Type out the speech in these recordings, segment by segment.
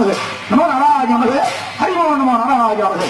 நமது நம நாராஜ நமது ஹரிமோ நம நாராஜ நமது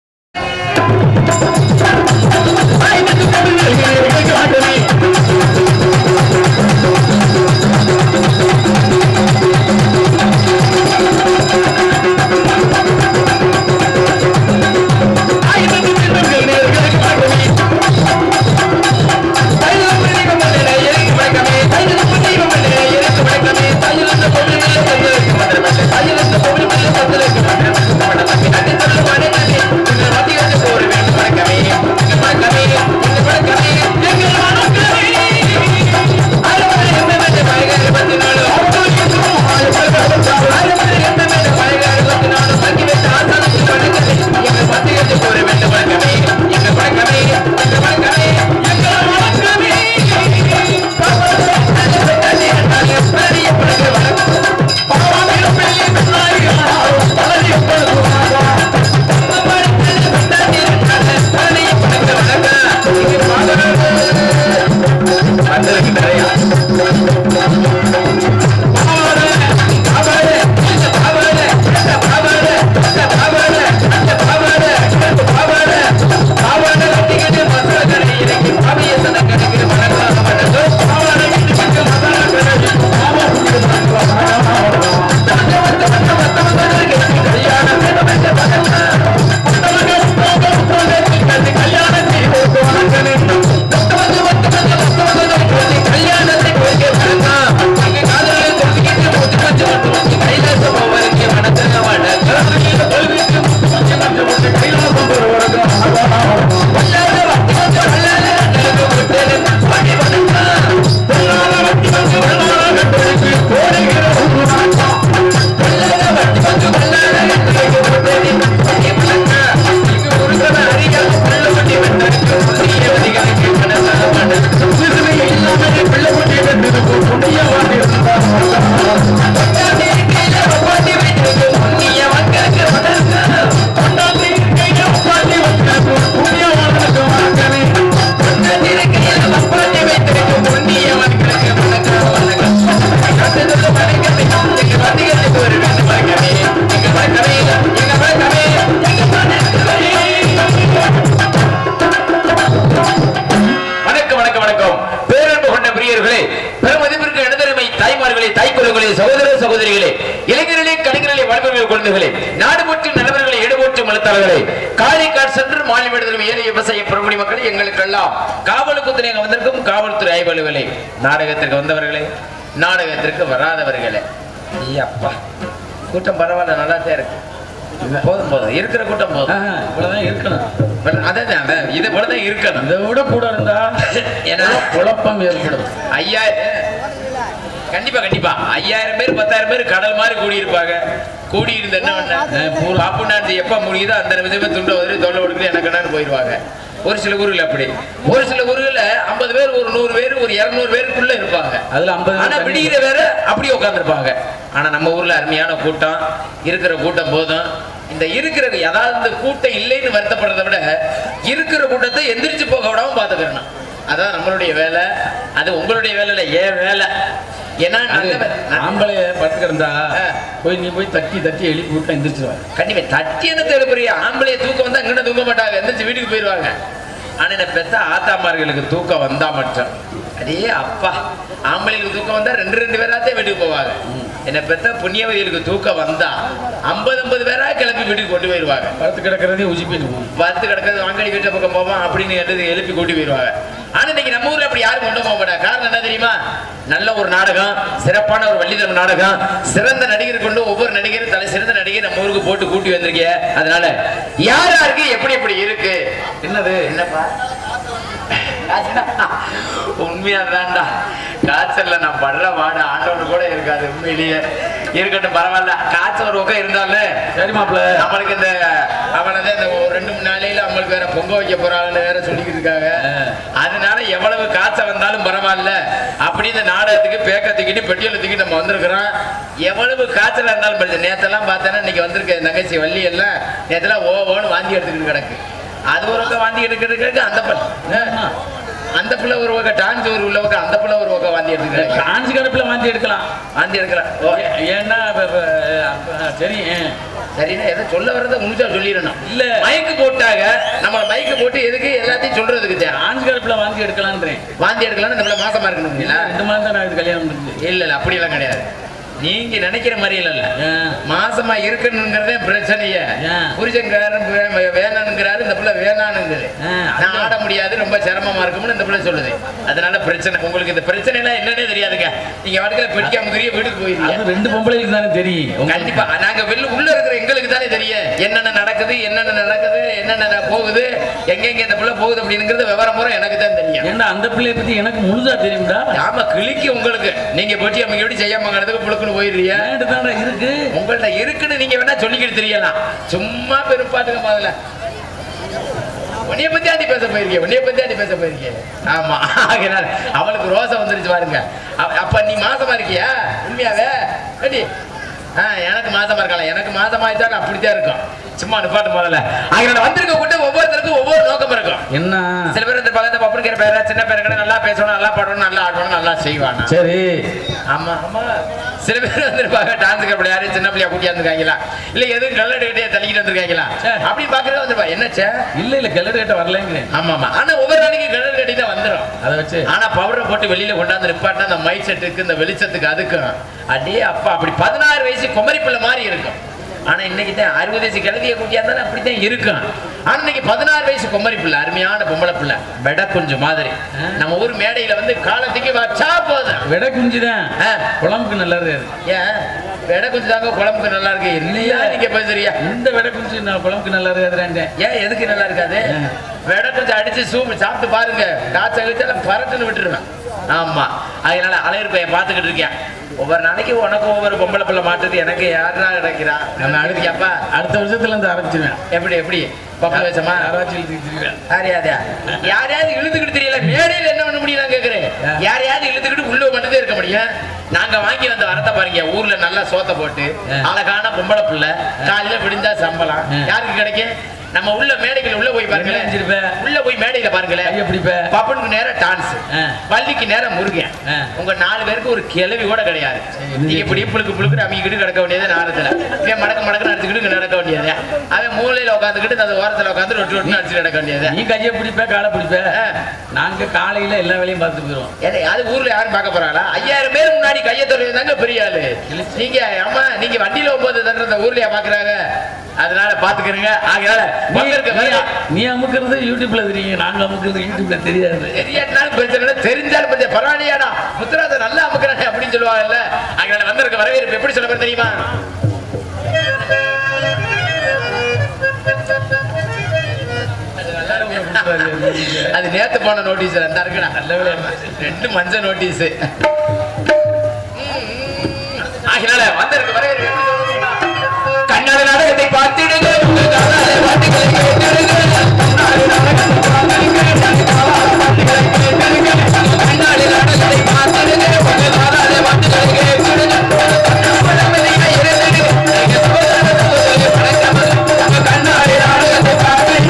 வணக்கம் வணக்கம் வணக்கம் பேரன்பு கொண்ட பிரியர்களே பெருமதிப்பிற்கு இடதருமை தாய்மார்களே தாய்க்குறங்களே சகோதர சகோதரிகளே இளைஞர்களே கலைஞர்களே வளர்ப்புகள் குழந்தைகளே நாடு போற்றும் நல்லவர்களை ஈடுபோற்றும் எழுத்தாளர்களே காரைக்கால் சென்று மாநில விடுதலை ஏழை விவசாய பெருமொழி மக்கள் எங்களுக்கெல்லாம் காவலுக்கு துணையாக வந்திருக்கும் காவல்துறை ஆய்வாளர்களே நாடகத்திற்கு வந்தவர்களே நாடகத்திற்கு வராதவர்களே ஏய் அப்பா கூட்டம் பரவாயில்ல நல்லா தான் இருக்கு போதும் போதும் இருக்கிற கூட்டம் போதும் இவ்வளவுதான் இருக்கணும் அதான் அதான் இதை போலதான் இருக்கணும் இதை விட கூட இருந்தா ஏன்னா குழப்பம் ஏற்படும் ஐயாயிரம் கண்டிப்பா கண்டிப்பா ஐயாயிரம் பேர் பத்தாயிரம் பேர் கடல் மாதிரி கூடி இருப்பாங்க கூடி இருந்து என்ன பண்ண பாப்பு நாட்டு எப்ப முடியுதோ அந்த விதமே துண்டை உதறி தொல்லை கொடுத்து எனக்கு என்னன்னு போயிடுவாங்க ஒரு சில ஊர்கள் அப்படி ஒரு சில ஊர்கள்ல ஐம்பது பேர் ஒரு நூறு பேர் ஒரு இருநூறு பேருக்குள்ள இருப்பாங்க அதுல 50 பேர் ஆனா தண்ணி விடிகிற வேற அப்படியே உட்காந்துருப்பாங்க ஆனா நம்ம ஊர்ல அருமையான கூட்டம் இருக்கிற கூட்டம் போதும் இந்த இருக்கிற அதாவது இந்த கூட்டம் இல்லைன்னு வருத்தப்படுறதை விட இருக்கிற கூட்டத்தை எந்திரிச்சு போக விடாம பாத்துக்கிறணும் அதான் நம்மளுடைய வேலை அது உங்களுடைய வேலை இல்ல ஏன் வேலை ஏன்னா அது நல்ல வே- நல்ல- ஆம்பளைய படுத்து கிடந்தா ஆ. போய் நீ போய் தட்டி தட்டி எழுப்பி விட்டா எந்திரிச்சிருவாங்க கண்டிப்பா தட்டி என்ன எழுப்புறிய ஆம்பளைய தூக்கம் வந்தா இங்கிட்ட தூங்க மாட்டாங்க எந்திரிச்சு வீட்டுக்கு போயிடுவாங்க ஆனா என்ன பெத்த ஆத்தாமார்களுக்கு தூக்கம் வந்தா மட்டும் அடே அப்பா ஆம்பளைகளுக்கு தூக்கம் வந்தா ரெண்டு ரெண்டு பேராத்தே வீட்டுக்கு போவாங்க என்ன பெத்த புண்ணியவதிகளுக்கு தூக்கம் வந்தா ஐம்பது ஐம்பது பேரா கிளப்பி வீட்டுக்கு கொண்டு போயிடுவாங்க படுத்து கிடக்கிறதே உஜிப்பிட்டு போகும் பத்து கிடக்கிறது வாங்கடி வீட்டு பக்கம் போவோம் அப்படின்னு எடுத்து எழுப்பி கூட்டி போயிடுவாங்க ஆனா இன்னைக்கு நம்ம ஊர்ல அப்படி யாரும் கொண்டு போக மாட்டாங்க காரணம் என்ன தெரியுமா நல்ல ஒரு நாடகம் சிறப்பான ஒரு வள்ளிதம் நாடகம் சிறந்த நடிகர் கொண்டு ஒவ்வொரு நடிகரும் தலை சிறந்த நடிகர் நம்ம ஊருக்கு போட்டு கூட்டி வந்திருக்கீங்க அதனால யார் யாருக்கு எப்படி எப்படி இருக்கு என்னது என்னப்பா உண்மையா தான்டா காய்ச்சல்ல நான் படுற பாடு ஆண்டவனு கூட இருக்காது உண்மையிலேயே இருக்கட்டும் பரவாயில்ல காய்ச்சல் ஒரு பக்கம் இருந்தாலும் சரி மாப்பிள்ள நம்மளுக்கு இந்த அவனது இந்த ஒரு ரெண்டு மூணு நாளையில அவங்களுக்கு வேற பொங்க வைக்க போறாங்கன்னு வேற சொல்லிக்கிட்டு இருக்காங்க அதனால எவ்வளவு காய்ச்சல் வந்தாலும் பரவாயில்ல அப்படி இந்த நாடகத்துக்கு பேக்க தூக்கிட்டு பெட்டியில தூக்கிட்டு நம்ம வந்திருக்கிறோம் எவ்வளவு காய்ச்சல் இருந்தாலும் பிரச்சனை நேத்தெல்லாம் பார்த்தேன்னா இன்னைக்கு வந்திருக்க என் தங்கச்சி வள்ளி எல்லாம் நேத்தெல்லாம் ஓ ஓன்னு வாந்தி எடுத்துக்கிட்டு கிடக்கு அது ஒரு பக்கம் வாந்தி எடுக்கிறதுக்கு அந்த பக்கம் அந்த பிள்ளை ஒரு பக்கம் டான்ஸ் ஒரு உள்ள பக்கம் அந்த பிள்ளை ஒரு பக்கம் வாந்தி எடுத்துக்கிறாங்க டான்ஸ் கடுப்புல வாந்தி எடுக்கலாம் வாந்தி எடுக்கலாம் ஓ, ஏ- ஏன்னா அப்ப- அப்ப- அப்ப- சரி ஆ. சரிண்ணா எதை சொல்ல வரத முழுசா சொல்லிடணும் இல்ல. மைக்கு போட்டாங்க நம்ம மைக்கு போட்டு எதுக்கு எல்லாத்தையும் சொல்றதுக்கு தான் டான்ஸ் கடுப்புல வாந்தி எடுக்கலான்றேன் வாந்தி எடுக்கலாம்னு இந்த பிள்ளை மாசமா இருக்கணுங்களா ரெண்டு மாதம் தான் ஆகுது கல்யாணம் முடிஞ்சு இல்ல இல்ல அப்படியெல்லாம் கிடையாது நீங்க நினைக்கிற மாதிரி இல்ல ஏன்? மாசமா இருக்கணுங்கிறதே பிரச்சனையே ஏன்? புருஷன்காரன் வே- வேணானுங்கிறாரு இந்த பிள்ளை வேணானுங்குது ஆ, நான் அது- ஆட முடியாது ரொம்ப சிரமமா இருக்கும்னு இந்த பிள்ளை சொல்லுது அதனால பிரச்சனை உங்களுக்கு இந்த பிரச்சனை எல்லாம் என்னன்னே தெரியாதுங்க நீங்க வாட்டுல பெட்டிக்காம தெரிய வீட்டுக்கு போயிருக்கீங்க அது ரெண்டு பொம்பளைக்கு தானே தெரியும் உங்களுக்கு. கண்டிப்பா நாங்க வெளில உள்ள இருக்கிற எங்களுக்கு தானே தெரியும் என்னென்ன நடக்குது என்னென்ன நடக்குது என்னென்ன போகுது எங்கெங்க இந்த பிள்ளை போகுது அப்படிங்கிறது விவரம் பூரா எனக்கு தான் தெரியும் ஏன்டா அந்த பிள்ளைய பத்தி எனக்கு முழுதா தெரியும்டா ஆமா கிளிக்கு உங்களுக்கு நீங்க பெட்டி அம்மா எப்படி செய்யாமங்கிறதுக்கு புழுக்குன்னு போயிடுறீங்க ஏன்ட்டு தான்டா இருக்கு உங்கள்ட்ட இருக்குன்னு நீங்க வேணா சொல்லிக்கிட்டு தெரியலாம் சும்மா பெரும்பாட்டுங்க முதல்ல உன்னைய பத்தி ஆண்டி பேச போயிருக்கேன் உன்னைய பத்தி ஆண்டி பேச போயிருக்கேன் ஆமா ஆகையினால அவளுக்கு ரோசை வந்துருச்சு பாருங்க அ- அப்ப நீ மாசமா இருக்கியா உண்மையாவே ஏடி ஆ எனக்கு மாசமா இருக்கலாம் எனக்கு மாசமா ஆயிட்டாலும் அப்படித்தான் இருக்கும் சும்மா நிப்பாட்டு முதல்ல ஆகையினால வந்திருக்க கூட்டம் ஒவ்வொருத்தருக்கும் ஒவ்வொரு நோக்கம் இருக்கும் என்ன சில பேர் இந்த பக்கத்து பப்புங்கிற பேர சின்ன பேருக்கிட்ட நல்லா பேசணும் நல்லா பாடணும் நல்லா ஆடணும் நல்லா செய்வானா சரி ஆமா ஆமா சில பேர் வந்திருப்பாங்க டான்ஸுக்கு அப்படி யாரும் சின்ன பிள்ளையா கூட்டி வந்திருக்காங்களா இல்ல எதுவும் கல்லடிக்கிட்டே தள்ளிக்கிட்டு வந்திருக்காங்களா சரி. அப்படி பாக்குறது வந்திருப்பா என்னச்சே இல்ல இல்ல கிளடு கட்ட வரலங்கிறேன் ஆமா ஆமா ஆனா ஒவ்வொரு நாளைக்கு கல்லடி கட்டி தான் வந்துடும் அதை வச்சு ஆனா பவுடரை போட்டு வெளியில கொண்டாந்து நிப்பாட்டினா அந்த மைக் செட்டுக்கு இந்த வெளிச்சத்துக்கு அதுக்கும் அடே அப்பா அப்படி பதினாறு வயசு குமரி பிள்ளை மாதிரி இருக்கும் ஆனா இன்னைக்கு தான் அறுபது வயசு கிழவிய கூட்டியா இருந்தாலும் அப்படித்தான் இருக்கும் ஆனா இன்னைக்கு பதினாறு வயசு குமரி பிள்ளை அருமையான பொம்பளை பிள்ளை வெட கொஞ்சம் மாதிரி நம்ம ஊர் மேடையில வந்து காலத்துக்கு வச்சா போதும் விட குஞ்சுதான் ஆ. குழம்புக்கு நல்லா இருக்காது ஏன் வெட கொஞ்சம் தாங்க குழம்புக்கு நல்லா இருக்கு இல்லையா நீங்க பேசுறியா இந்த விட குஞ்சு நான் குழம்புக்கு நல்லா இருக்காதுறாண்டேன் ஏன் எதுக்கு நல்லா இருக்காது வெட கொஞ்சம் அடிச்சு சூப் சாப்பிட்டு பாருங்க காய்ச்சல் கழிச்சாலும் பரட்டுன்னு விட்டுருவேன் ஆமா அதனால அலையர் பையன் பார்த்துக்கிட்டு இருக்கேன் ஒவ்வொரு நாளைக்கு உனக்கு ஒவ்வொரு பொம்பளை பிள்ளை மாட்டுது எனக்கு யாருடா கிடைக்கிறா நம்ம அழுதியாப்பா அடுத்த வருஷத்துல இருந்து ஆரம்பிச்சிருவேன் எப்படி எப்படி பப்பா வச்சமா யாராச்சும் இழுத்துக்கிட்டு யாரையாதையா யாரையாவது இழுத்துக்கிட்டு தெரியல மேடையில என்ன பண்ண முடியும் நான் கேக்குறேன் யாரையாவது இழுத்துக்கிட்டு உள்ள மட்டும்தான் இருக்க முடியும் நாங்க வாங்கி வந்த வரத்தை பாருங்க ஊர்ல நல்லா சோத்த போட்டு ஆ. அழகான பொம்பளை பிள்ளை காலையில விடிஞ்சா சம்பளம் ஆ. யாருக்கு கிடைக்கும் நம்ம உள்ள மேடைகள் உள்ள போய் என்ன பாருங்களேன் செஞ்சிருப்ப? உள்ள போய் மேடையில பாருங்களேன் கையை பிடிப்ப. பப்பனுக்கு நேரம் டான்ஸ் ஆ. பள்ளிக்கு நேரம் முருகன் ஆ. உங்க நாலு பேருக்கு ஒரு கிளவி கூட கிடையாது நீங்க இப்படி புழுக்கு புழுக்கு அமைக்கிட்டு கிடக்க வேண்டியது நேரத்துல இவன் மடக்கு மடக்கு அடிச்சுக்கிட்டு நடக்க வேண்டியது அவன் மூலையில உட்காந்துக்கிட்டு அந்த ஓரத்துல உட்காந்து ரொட்டி ரொட்டி அடிச்சு நடக்க வேண்டியது நீ கையை பிடிப்ப காலை பிடிப்ப ஆ. நாங்க காலையில எல்லா வேலையும் பார்த்துட்டு போயிடுவோம் ஏலே, அது ஊர்ல யாரும் பார்க்க போறாங்களா ஐயாயிரம் பேர் முன்னாடி கையை தாங்க பெரிய ஆளு நீங்க அம்மா நீங்க வண்டியில போகும்போது தானே இந்த ஊர்லயா பாக்குறாங்க அதனால பாத்துக்கிறீங்க ஆகையால வந்திருக்க நீ- வேலை நீ அமுக்குறது யூடியூப்ல தெரியும் நாங்க அமுக்குறது யூடியூப்ல தெரியாது தெரியாட்டினாலும் பிரச்சனை இல்லை தெரிஞ்சாலும் பிரச்சனை பரவாயில்லையாடா முத்துராஜ நல்லா அமுக்குறானே அப்படின்னு சொல்லுவாங்கல்ல அதனால வந்திருக்க வரவேற்பு எப்படி சொல்ல போற தெரியுமா அது நேத்து போன நோட்டீஸ் அந்த இருக்குடா நல்ல வேலை. ரெண்டு மஞ்சள் நோட்டீஸ் ஆகினால வந்திருக்க வரவேற்பு எப்படி சொல்ல தெரியுமா? கண்ணாடி நாடகத்தை பார்த்திடுங்க உங்க காதால பாட்டுகளை கேட்டிடுங்க கண்ணாடி நாடகத்தை பார்த்திடுங்க உங்க காதால பாட்டுகளை கேட்டிடுங்க கண்ணாடி நாடகத்தை பார்த்திடுங்க உங்க காதால பாட்டுகளை கேட்டிடுங்க கண்ணாமலையா இருந்துடு நீங்க சகோதர சகோதரி வணக்கம் உங்க கண்ணாடி நாடகத்தை பார்த்திடுங்க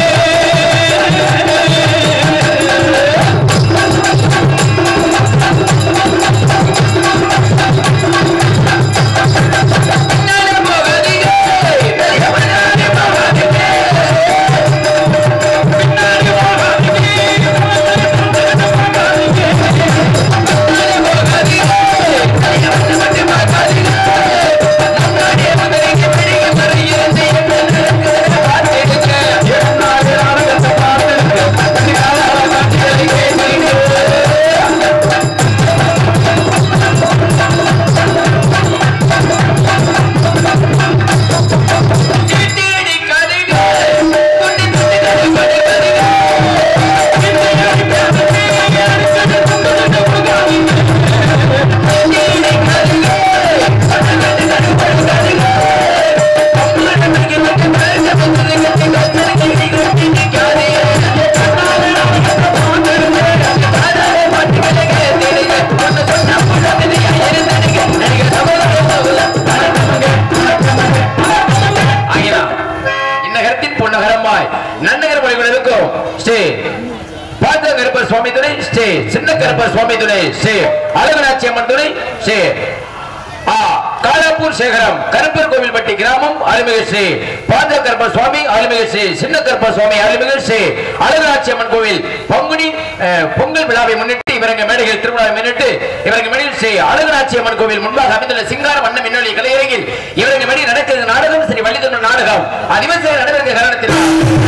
ஆகினா இந்நகரத்தின் பொன்னகரமாய் நன்னகர மொழிகள் இருக்கும் ஸ்ரீ பாத்த கருப்ப கருப்பர் சுவாமி துணை ஸ்ரீ சின்ன கருப்பர் சுவாமி துணை ஸ்ரீ அழகநாச்சி அம்மன் துணை ஸ்ரீ ஆ, காலாப்பூர் சேகரம் கருப்பர் கோவில்பட்டி கிராமம் அருள்மிகு ஸ்ரீ பாந்த கருப்ப சுவாமி அருள்மிகு ஸ்ரீ சின்ன கருப்ப சுவாமி அருள்மிகு ஸ்ரீ அழகராட்சி அம்மன் கோவில் பங்குனி அஹ், பொங்கல் விழாவை முன்னிட்டு இவரங்க மேடைகள் திருவிழாவை முன்னிட்டு இவரங்க மேடையில் ஸ்ரீ அழகராட்சி அம்மன் கோவில் முன்பாக அமைந்துள்ள சிங்கார வண்ண மின்னொலி கலையரங்கில் இவரங்க மேடையில் நடக்கிறது நாடகம் ஸ்ரீ வள்ளிதொன்று நாடகம் அதிவசர நடைபெறுகிற காரணத்தில்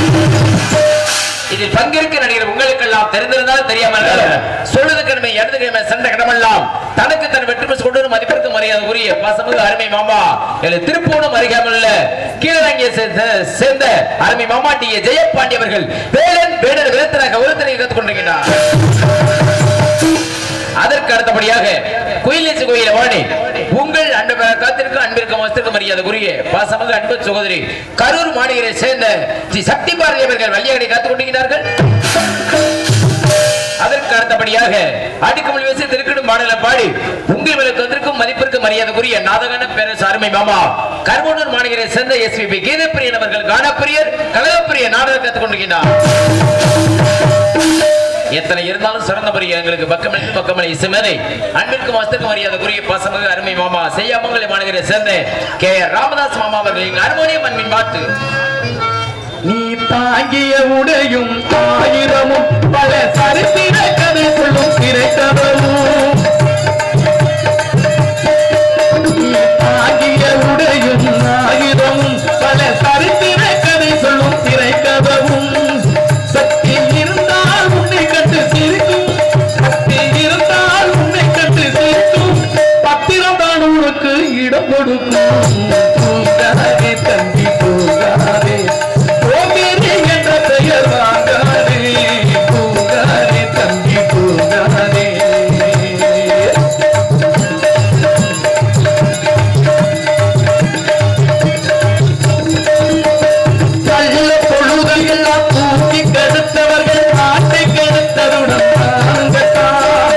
இதில் பங்கேற்க நடிகர் உங்களுக்கெல்லாம் தெரிந்திருந்தால் தெரியாமல் இருந்தாலும் சொல்லுது கிழமை இடது கிழமை சண்டை கிடமெல்லாம் தனக்கு தன் வெற்றி பெற்று கொண்டு வரும் மதிப்பிற்கு மரியாதை உரிய பாசமிகு அருமை மாமா என திருப்பூணம் அருகாமல் கீழரங்கிய சேர்ந்த அருமை மாமா டி ஏ ஜெயபாண்டி அவர்கள் வேலன் வேடர் விருத்தனாக ஒருத்தனை கற்றுக் கொண்டிருக்கிறார் அதற்கு அடுத்தபடியாக குயிலேசு கோயில வாணி உங்கள் அன்பு காத்திருக்கும் அன்பிற்கும் வசத்திற்கும் மரியாதைக்குரிய பாசமாக அன்பு சகோதரி கரூர் மாநகரை சேர்ந்த ஸ்ரீ சக்தி பாரதி அவர்கள் வழியாடி காத்துக் கொண்டிருக்கிறார்கள் அதற்கு அடுத்தபடியாக அடிக்குமல் வீசி திருக்கிடும் பாடலை பாடி உங்கள் மேலுக்கு வந்திருக்கும் மதிப்பிற்கு மரியாதைக்குரிய நாதகன பேரரசு அருமை மாமா கருமனூர் மாநகரை சேர்ந்த எஸ்பிபி கீதப்பிரியன் அவர்கள் கானப்பிரியர் கலகப்பிரிய நாடகம் கத்துக் கொண்டிருக்கிறார் எத்தனை இருந்தாலும் சிறந்த முறையை எங்களுக்கு பக்கமளித்து பக்கமளி இசுமேதை அன்பிற்கும் வசத்துக்கும் மரியாதைக்குரிய பசங்க அருமை மாமா செய்யாமங்கலை மாநகரை சேர்ந்த கே ஆர் ராமதாஸ் மாமா அவர்களின் அருமோனியம் அன்பின் பாட்டு நீ தாங்கிய உடையும் ஆயிரமும் பல சரித்திர கதை சொல்லும் திரைக்கதவும் நீ தாங்கிய உடையும் ஆயிரமும் பல சரித்திர கதை சொல்லும் திரைக்கதவும் சக்தி இருந்தால் உன்னை கண்டு சிரிக்கும் சக்தி இருந்தால் உன்னை கண்டு சிரிக்கும் பத்திரம் தான் உனக்கு இடம் கொடுக்கும் தூங்காதே தம்பி தூங்காதே ஓமேரி என்ற பெயர் வாங்காதே தூங்காதே தம்பி தூங்காதே கள்ள பொழுதையெல்லாம் தூக்கி கெடுத்தவர்கள் நாட்டை கெடுத்ததுடன் தாங்கத்தான்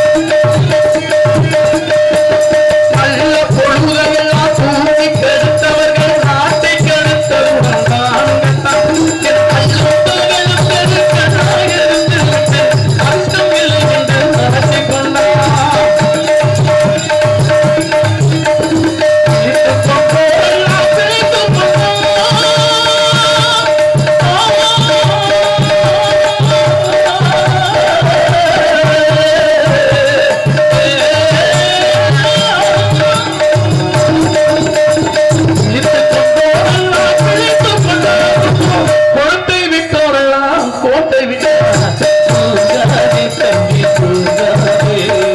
நல்ல பொழுதையெல்லாம் தூக்கி கெடுத்தவர்கள் நாட்டை கெடுத்ததுடன் தாங்கத்தான் என் கஷ்டங்கள் பெருக்கனாக இருந்திருந்த கஷ்டம் இல்லை என்று நடத்திக் கொண்டான் இட்டுக் கொண்டோரெல்லாம் பிரித்துக் கோட்டை விட்டோரெல்லாம் கோட்டை விட்டார் தூங்காதே தம்பி தூங்காதே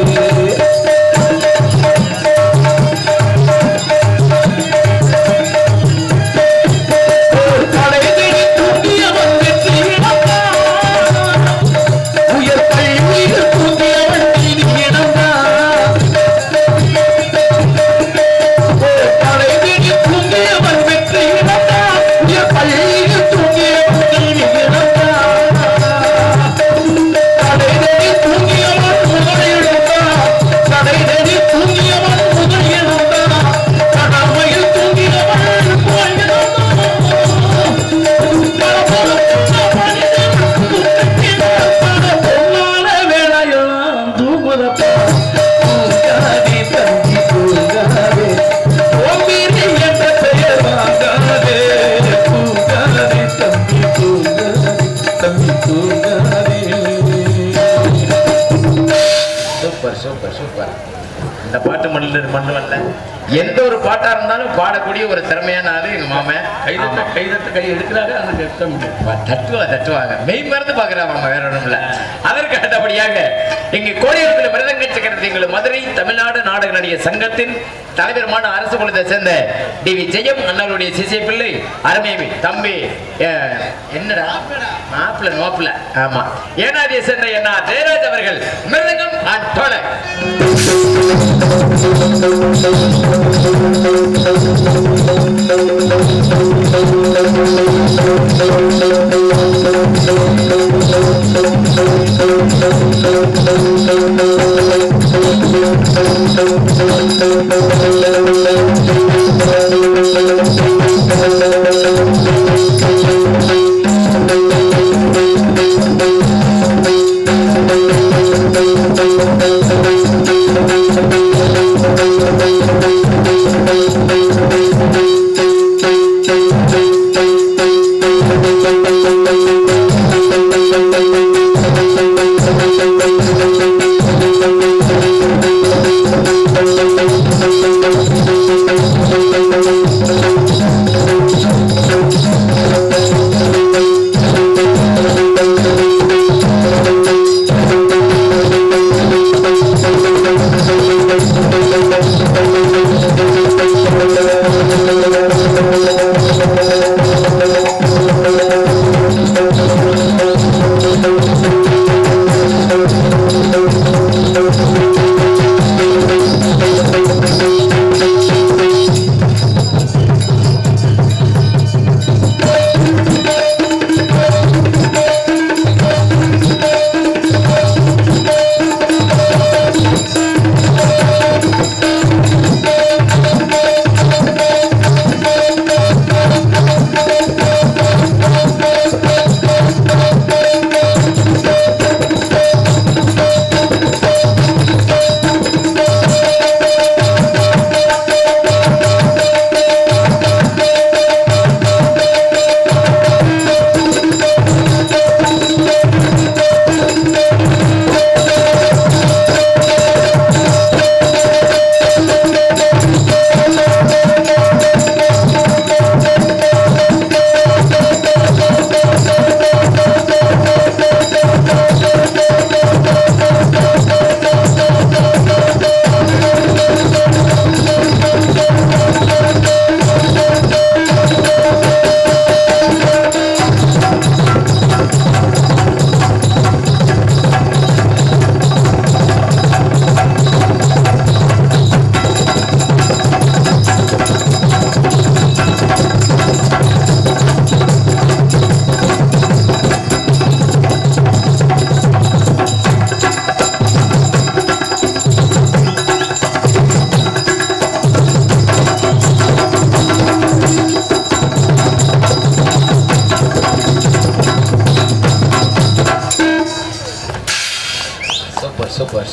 கடைதடி தூங்கியவன் வெற்றி இழந்தான். உயர் கல்வியில் தூங்கியவன் நீதி இழந்தான். கடைதடி தூங்கியவன் வெற்றி இழந்தான். உயர் கல்வியில் தூங்கியவன் நீதி இழந்தான். கடைதடி தூங்கியவன் முதல் இழந்தான். கடைதடி தூங்கியவன் முதல் இழந்தான். கடமையில் தூங்கியவன் போய் இழந்தான். பொன்னான வேலையெல்லாம் தூங்குதப்பா தூங்காதே தம்பி தூங்காதே ஓம்பீரி என்ற பெயர் வாங்காதே தூங்காதே தம்பி தூங்காதே தம்பி தூங்காதே சூப்பர் சூப்பர் சூப்பர் இந்த பாட்டு மண்ணில் மண்ணுவல்ல எந்த ஒரு பாட்டா இருந்தாலும் பாடக்கூடிய ஒரு திறமையான ஆளு எங்க மாமன் கைதட்ட கைதட்ட கை எடுக்கிறாங்க அந்த கஷ்டம் இல்லை. தட்டுவா தட்டுவாங்க மெய் மறந்து பாக்குறாங்க வேற ஒண்ணும் இல்ல அதற்கு அடுத்தபடியாக இங்கு கோடியத்தில் மிருதங்க சக்கரத்தை எங்கள் மதுரை தமிழ்நாடு நாடக நடிகர் சங்கத்தின் தலைவருமான அரசு குலத்தை சேர்ந்த டி வி ஜெயம் அண்ணாவுடைய சிசை பிள்ளை அருமை தம்பி அஹ், என்னடா மாப்பிள்ள நோப்பிள்ள ஆமா ஏனாதியை சேர்ந்த என்ன ஜெயராஜ் அவர்கள் மிருதங்கம் அண்ட் டோலை Thank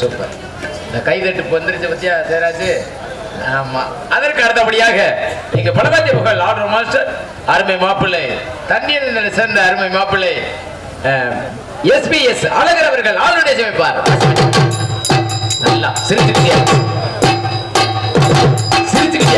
சூப்பர் இந்த கைதட்டு வந்துருச்சு பத்தியா சேராஜ் ஆமா அதற்கு அடுத்தபடியாக இங்க பலவாத்திய புகழ் ஆர்டர் மாஸ்டர் அருமை மாப்பிள்ளை தண்ணீர் சேர்ந்த அருமை மாப்பிள்ளை எஸ்பிஎஸ் அழகர் அவர்கள் ஆளுடைய சமைப்பார் நல்லா சிரிச்சுக்கிட்டே சிரிச்சுக்கிட்டே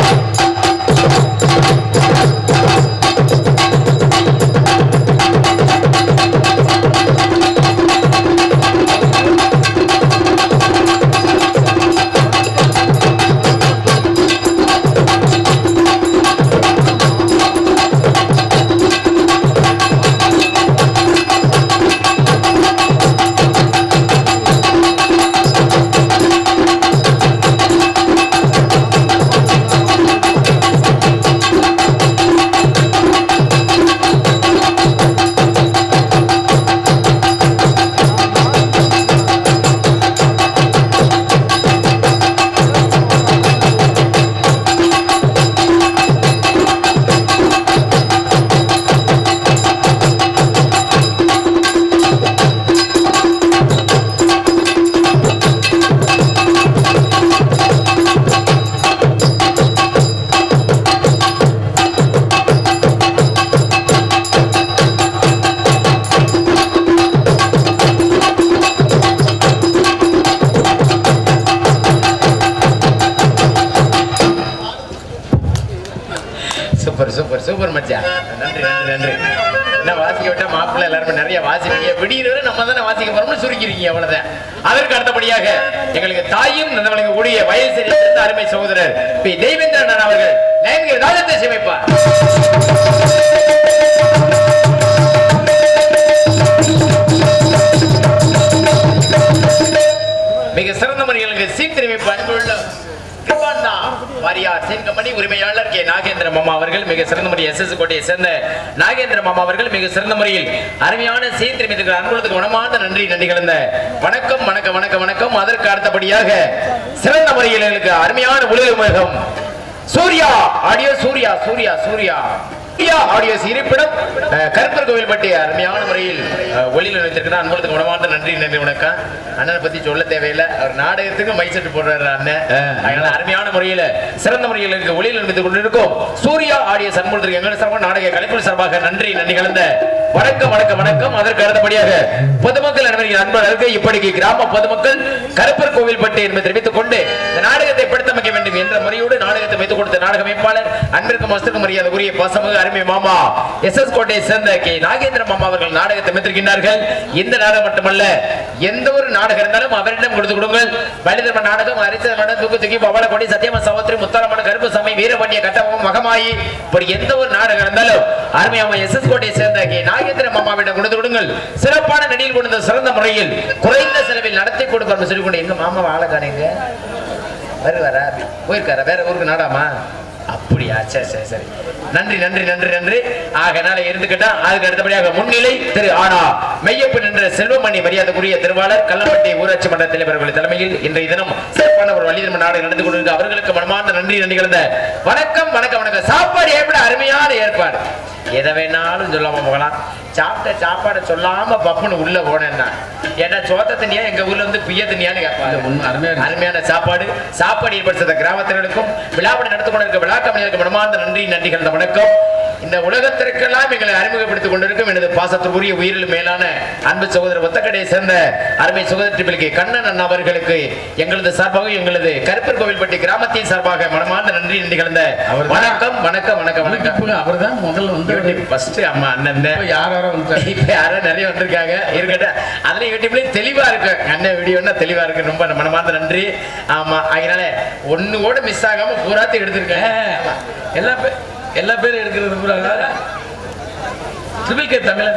சூப்பர் சூப்பர் சூப்பர் மச்சான் நன்றி நன்றி நன்றி என்ன வாசிக்க விட்டா மாப்பிள்ளை எல்லாருமே நிறைய வாசிப்பீங்க விடியற நம்ம தானே வாசிக்க போறோம்னு சுருக்கிருக்கீங்க அவ்வளவுதான் அதற்கு அடுத்தபடியாக எங்களுக்கு தாயும் நந்தவளுக்கு கூடிய வயசு சேர்ந்த அருமை சகோதரர் பி தெய்வேந்திரன் அவர்கள் லைன்கள் ராஜத்தை சேமிப்பார் மிக சிறந்த முறைகளுக்கு சீர்திருமைப்பு அன்புள்ள கிருபாண்டா வாரியார் செங்கமணி உரிமையாளர் கே நாகேந்திர மாமா அவர்கள் மிக சிறந்த முறையில் எஸ் எஸ் கோட்டையை சேர்ந்த நாகேந்திர மாமா அவர்கள் மிக சிறந்த முறையில் அருமையான சீர்திருமைத்துக்கு அன்புள்ளதுக்கு மனமார்ந்த நன்றி நன்றி கலந்த வணக்கம் வணக்கம் வணக்கம் வணக்கம் அதற்கு அடுத்தபடியாக சிறந்த முறையில் எங்களுக்கு அருமையான உலகம் சூர்யா ஆடியோ சூர்யா சூர்யா சூர்யா சூர்யா ஆடியோஸ் இருப்பிடம் அஹ், கருப்பர் கோவில்பட்டி அருமையான முறையில் அஹ், ஒளியில் வைத்திருக்கிறார் அன்புலத்துக்கு உணவார்ந்த நன்றி நன்றி வணக்கம் அண்ணனை பத்தி சொல்ல தேவையில்லை அவர் நாடகத்துக்கு மை செட்டு போடுறாரு அண்ணன் அதனால அருமையான முறையில சிறந்த முறையில் இருக்க ஒளியில் வைத்துக் கொண்டிருக்கும் சூர்யா ஆடியோஸ் அன்புலத்திற்கு எங்கள் சார்பாக நாடக கலைக்குழு சார்பாக நன்றி நன்றி கலந்த வணக்கம் வணக்கம் வணக்கம் அதற்கு அடுத்தபடியாக பொதுமக்கள் அனைவரின் அன்பர்களுக்கு இப்படிக்கு கிராம பொதுமக்கள் கருப்பர் கோவில்பட்டி என்பதை தெரிவித்துக் கொண்டு இந்த நாடகத்தை படுத்தமைக்க வேண்டும் என்ற முறையோடு நாடகத்தை வைத்துக் கொடுத்த நாடக அமைப்பாளர் அன்பிற்கும் மஸ்துக்கும் மரியாதை உரிய பசமக அருமை மாமா எஸ் எஸ் கோட்டையை சேர்ந்த கே நாகேந்திர மாமா அவர்கள் நாடகத்தை அமைத்திருக்கின்றார்கள் இந்த நாடகம் மட்டுமல்ல எந்த ஒரு நாடகம் இருந்தாலும் அவரிடம் கொடுத்து கொடுங்கள் பலிதர்ம நாடகம் அரிச மடம் தூக்கு தூக்கி பவள கொடி சத்தியம சகோதரி முத்தாரமன கருப்பு சாமி வீரபாண்டிய கட்டபொம்மன் மகமாயி இப்படி எந்த ஒரு நாடகம் இருந்தாலும் அருமையாம எஸ் எஸ் கோட்டையை சேர்ந்த கே நாகேந்திர மாமாவிடம் கொடுத்து கொடுங்கள் சிறப்பான நடியில் கொண்டு வந்த சிறந்த முறையில் குறைந்த செலவில் நடத்தி கொடுப்பார் சொல்லிக் கொண்டு எங்க மாமா வாழ காணீங்க வருவாரா போயிருக்காரா வேற ஊருக்கு நாடாமா அப்படியா சரி சரி சரி நன்றி நன்றி நன்றி நன்றி ஆகனால இருந்துக்கிட்டா அதுக்கு அடுத்தபடியாக முன்னிலை திரு ஆனா மெய்யப்பு நின்ற செல்வமணி மரியாதைக்குரிய திருவாளர் கல்லம்பட்டி ஊராட்சி மன்ற தலைவர்கள் தலைமையில் இன்றைய தினம் சிறப்பான ஒரு வழிதர்ம நாடகம் நடந்து கொண்டிருக்க அவர்களுக்கு மனமார்ந்த நன்றி நன்றி கலந்த வணக்கம் வணக்கம் வணக்கம் சாப்பாடு எப்படி அருமையான ஏற்பாடு எதை வேணாலும் சொல்லாம போகலாம் சாப்பிட்ட சாப்பாடை சொல்லாம பப்புன்னு உள்ள போனேன்னா ஏன்னா சோத்த தண்ணியா எங்க ஊர்ல வந்து பிய்ய தண்ணியான்னு கேட்பாங்க உண்மை அருமையா இருக்கு. அருமையான சாப்பாடு சாப்பாடு ஏற்படுத்த கிராமத்தினருக்கும் விழாப்படி நடந்து கொண்டிருக்க விழா கம்பெனிகளுக்கு மனமார்ந்த நன்றி நன்றி கலந்த வணக்கம் இந்த உலகத்திற்கெல்லாம் எங்களை அறிமுகப்படுத்திக் கொண்டிருக்கும் எனது பாசத்திற்குரிய உயிரில் மேலான அன்பு சகோதரர் ஒத்தக்கடையை சேர்ந்த அருமை சகோதர டிபிள்கே கண்ணன் அண்ணா அவர்களுக்கு எங்களது சார்பாக எங்களது கருப்பர் கோவில்பட்டி கிராமத்தின் சார்பாக மனமார்ந்த நன்றி நன்றி கலந்த அவர்தான். வணக்கம் வணக்கம் வணக்கம் வணக்கம் அவர் தான் முதல்ல வந்து ஃபர்ஸ்ட் அம்மா அண்ணன் தான். இப்ப யார் யாரோ வந்துட்டாரு இப்ப யாரோ நிறைய வந்திருக்காங்க இருக்கட்டும் அதுல யூடியூப்லயும் தெளிவா இருக்கு அண்ணன் வீடியோன்னா தெளிவா இருக்கு ரொம்ப மனமார்ந்த நன்றி ஆமா அதனால ஒண்ணு கூட மிஸ் ஆகாம பூராத்தையும் எடுத்திருக்கேன் ஆமா. எல்லா பேர் எல்லா பேரும் எடுக்கிறது பூரா ட்ரிபிள் கே தமிழன்